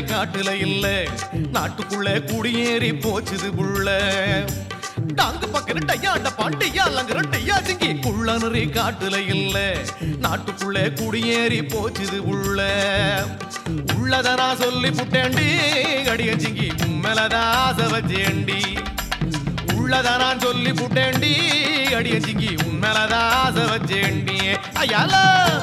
காட்டுல இல்ல நாட்டுக்குள்ள குடியேறி போச்சுது புள்ள டாங்கு பக்கம் டையாண்ட பாண்டியா லங்குற டையா சிங்கி குள்ளனரி காட்டுல இல்ல நாட்டுக்குள்ள குடியேறி போச்சுது உள்ள உள்ளத நான் சொல்லி புட்டேண்டி அடிய சிங்கி உம்மலதான் ஆசை வச்சேண்டி உள்ளத நான் சொல்லி புட்டேண்டி அடிய சிங்கி உண்மையிலதான் ஆசை வச்சேண்டி ஐயால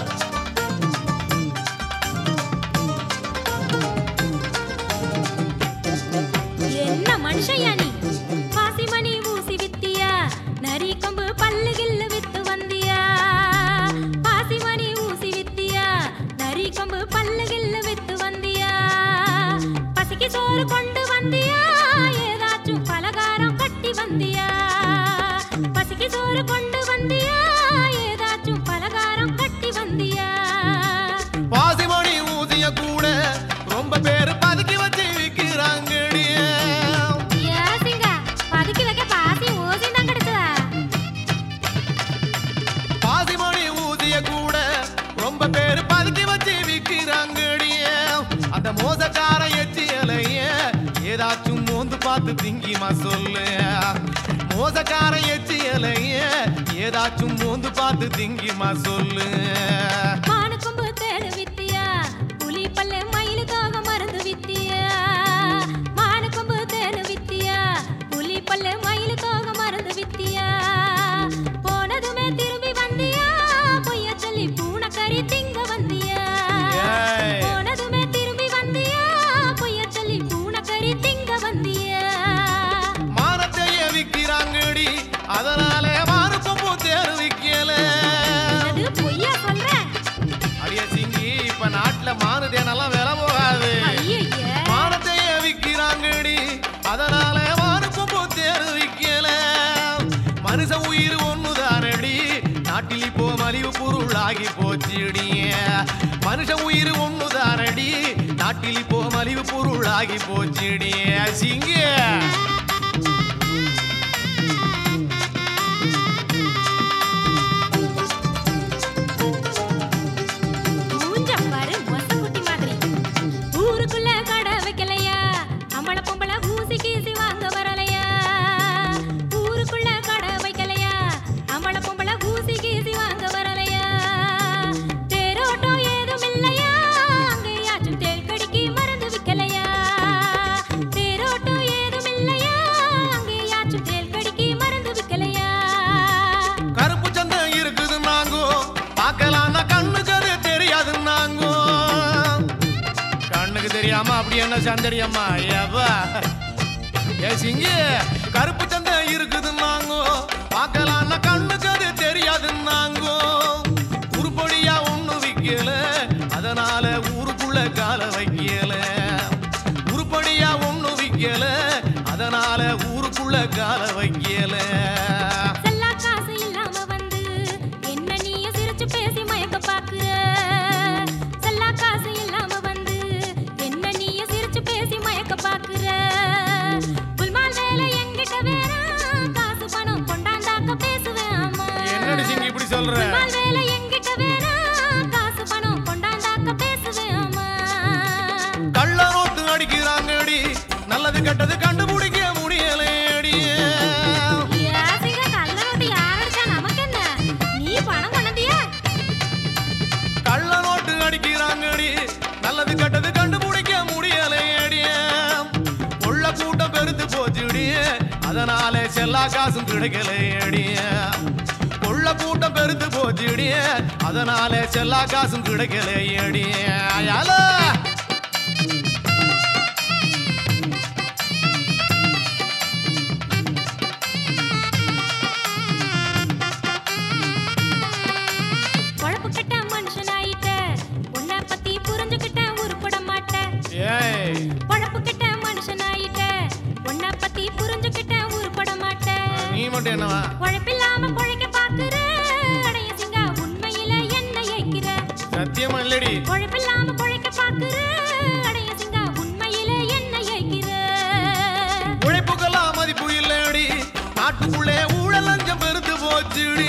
என்ன மனுஷயா நீ பாசிமணி ஊசி வித்தியா நரி கம்பு பல்லு கில்லு வித்து வந்தியா பாசிமணி ஊசி வித்தியா நரி கம்பு பல்லு கில்லு வித்து வந்தியா பசிக்கு சோறு கொண்டு வந்தியா ஏதாச்சும் பலகாரம் கட்டி வந்தியா பசிக்கு சோறு கொண்டு வந்தியா ஏதாச்சும் பலகாரம் கட்டி வந்தியா பாசிமணி ஊதிய கூட ரொம்ப பேரு பதுக்கி வச்சு விக்கிறாங்கடி ஏசிங்க பதுக்கி வைக்க பாசி ஊசி தான் கிடைச்சதா பாசிமணி ஊதிய கூட ரொம்ப பேரு பதுக்கி வச்சு விக்கிறாங்கடி அந்த மோசக்கார எச்சியலைய ஏதாச்சும் மோந்து பார்த்து திங்கிமா சொல்லு மோசக்கார எச்சியலைய ஏதாச்சும் மோந்து பார்த்து திங்கிமா சொல்லு மானுக்கொம்பு தேடு வித்தியா புலி பல்லு மயிலுக்காக மருந்து வித்தியா மானுக்கொம்பு தேடு வித்தியா புலி பல்லு மயிலுக்காக மருந்து வித்தியா போனதுமே திரும்பி வந்தியா பொய்ய சொல்லி பூனைக்கறி திங்க வந்தியா ஏய். போனதுமே திரும்பி வந்தியா பொய்ய சொல்லி பூனைக்கறி திங்க வந்தியா மானத்தைய விக்கிறாங்கடி அதனால மாறுப்பம்பு தேர் விக்கல அது பொய்யா சொல்றேன் அடிய சிங்கி இப்ப நாட்டுல மானுதேனெல்லாம் விலை போகாது ஐயையே மானத்தைய விக்கிறாங்கடி அதனால மாறுப்பம்பு தேர் விக்கல மனுஷ உயிர் ஒண்ணுதானடி நாட்டில் இப்போ மலிவு பொருளாகி போச்சுடி மனுஷ உயிர் ஒண்ணுதானடி நாட்டில் இப்போ மலிவு பொருளாகி போச்சுடி சிங்க மூஞ்ச பாரு மொசக்குட்டி மாதிரி ஊருக்குள்ள கடை வைக்கலையா அம்பள பொம்பள ஊசி கீசி வாங்க வரலையா ஊருக்குள்ள கடை வைக்கலையா அம்பள பொம்பள ஊசி கீசி வாங்க வரலையா தேரோட்டம் ஏதும் இல்லையா அங்கேயாச்சும் தேர்க்கடிக்கு மருந்து விக்கலையா தேரோட்டம் ஏதும் இல்லையா அங்கேயாச்சும் தேர்க்கடிக்கு மருந்து விக்கலையா கருப்பு சந்தை இருக்குது நாங்கோ பார்க்கலாம் கண்ணுக்கு அது தெரியாது நாங்கோ கண்ணுக்கு தெரியாம அப்படி என்ன சந்தடி அம்மா ஏவா ஏ சிங்கி கருப்பு சந்தை இருக்குது நாங்கோ பார்க்கலாம் கண்ணுக்கு அது தெரியாது நாங்கோ உருப்படியா ஒண்ணு விக்கல அதனால ஊருக்குள்ள கால வைக்கல உருப்படியா ஒண்ணு விக்கல அதனால ஊருக்குள்ள கால வைக்கல செல்லா காசு இல்லாம வந்து என்ன நீய சிரிச்சு பேசி மயக்க பாக்குற செல்லா காசு இல்லாம வந்து என்ன நீய சிரிச்சு பேசி மயக்க பாக்குற புல்மால் வேலை எங்கிட்ட வேற காசு பணம் கொண்டாந்தாக்க பேசுவேன் ஆமா என்னடி சிங்கி இப்படி சொல்ற புல்மால் வேலை எங்கிட்ட வேற காசு பணம் கொண்டாந்தாக்க பேசுவேன் ஆமா கள்ள நோட்டு அடிக்கிறாங்கடி நல்லது கெட்டது கண்டுபிடிக்க முடியலேடி யாசிக கள்ள நோட்டு யார் அடிச்சா நமக்கு என்ன நீ பணம் கொண்டதியா கள்ள நோட்டு அடிக்கிறாங்கடி நல்லது கெட்டது கண்டுபிடிக்க முடியலேடி உள்ள கூட்டம் பெருத்து போச்சுடி அதனால செல்லா காசும் கிடைக்கலையடி உள்ள கூட்டம் பெருத்து போச்சுடி அதனால செல்லா காசும் கிடைக்கலையடி அயால பொழப்பு கெட்ட மனுஷனாயிட்ட உன்னை பத்தி புரிஞ்சுக்கிட்ட உருப்பட மாட்டேன் ஏய் பொழப்பு கெட்ட மனுஷனாயிட்ட உன்னை பத்தி புரிஞ்சுக்கிட்ட உருப்பட மாட்டேன் நீ மட்டும் என்னவா பொழப்பில்லாம பொழைக்க பாக்குற அடைய சிங்கா உண்மையில என்ன ஏக்கிற சத்தியமா இல்லடி பொழப்பில்லாம பொழைக்க பாக்குற அடைய சிங்கா உண்மையில என்ன ஏக்கிற உழைப்புக்கெல்லாம் மதிப்பு இல்லடி நாட்டுக்குள்ளே ஊழல் லஞ்சம் பெருத்து போச்சுடி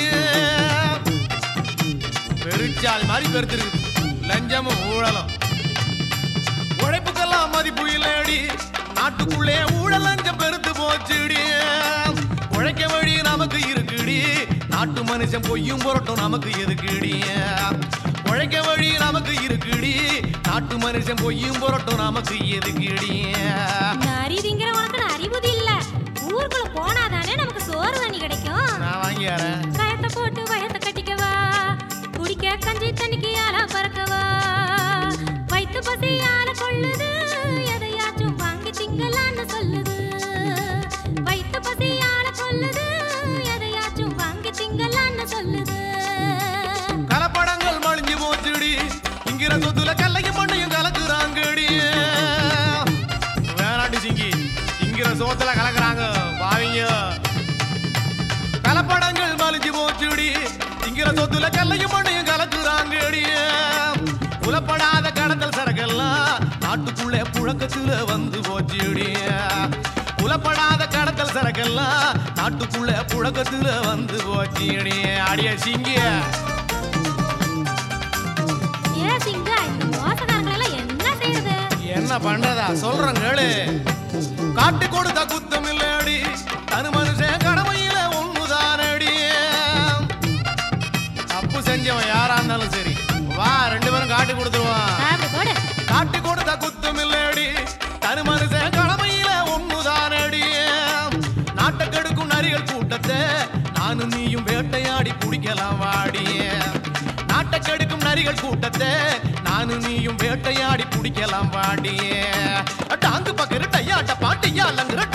பெருச்சால் மாதிரி பெருத்துருக்கு லஞ்சமும் ஊழலும் உழைப்புக்கெல்லாம் மதிப்பு இல்லடி நாட்டுக்குள்ளே ஊழல் லஞ்சம் பெருத்து போச்சுடி உழைக்க வழி நமக்கு இருக்குடி நாட்டு மனுஷன் பொய்யும் புரட்டும் நமக்கு எதுக்குடி உழைக்க வழி நமக்கு இருக்குடி நாட்டு மனுஷன் பொய்யும் புரட்டும் நமக்கு எதுக்குடி நரி திங்கிற உனக்கு அறிவுதி இல்ல ஊருக்குள்ள போனாதானே நமக்கு சோறு தண்ணி கிடைக்கும் நான் வாங்கியாரேன் கயத்தை போட்டு வயத்தை கட்டிக்கவா குடிக்க கஞ்சி தண்ணிக்கு ஆளா பறக்கவா வயிற்று பசி ஆள கொள்ளுது எதையாச்சும் வாங்கி திங்கலான்னு சொல்லுது வயிற்று பசி ஆள கொள்ளுது எதையாச்சும் வாங்கி திங்கலான்னு சொல்லுது கலப்படங்கள் மழிஞ்சு போச்சுடி இங்கிற சொத்துல கல்லையும் மண்ணையும் கலக்குறாங்கடி வேணாண்டி சிங்கி இங்கிற சோத்துல கலக்குறாங்க பாவிங்க கலப்படங்கள் மலிஞ்சு போச்சுடி இங்கிற சொத்துல கல்லையும் மண்ணையும் கலக்குறாங்கடி புலப்படாத கடத்தல் சரக்கெல்லாம் நாட்டுக்குள்ளே புழக்கத்துல வந்து போச்சுடி புலப்படாத கடத்தல் சரக்கெல்லாம் நாட்டுக்குள்ள புழக்கத்துல வந்து போச்சுடி அடிய சிங்கிய ஏ சிங்க இந்த மோசக்காரங்களை என்ன செய்யறது என்ன பண்றதா சொல்றேன் கேளு காட்டு கொடுத்த குத்தம் இல்லடி தனு மனுஷன் கடமையில ஒண்ணுதானடி தப்பு செஞ்சவன் யாரா இருந்தாலும் சரி வா ரெண்டு பேரும் காட்டி கொடுத்துருவான் அப்படி போடு காட்டி கொடுத்த குத்தம் இல்லடி தனு மனுஷன் கடமையில ஒண்ணுதானடி நாட்டை கெடுக்கும் நரிகள் கூட்டத்தை நானும் நீயும் வேட்டையாடி குடிக்கலாம் வாடி நாட்டை கெடுக்கும் நரிகள் கூட்டத்தை நானும் நீயும் வேட்டையாடி குடிக்கலாம் வாடி டாங்கு பக்கரு டையாட்ட பாட்டியா லங்குற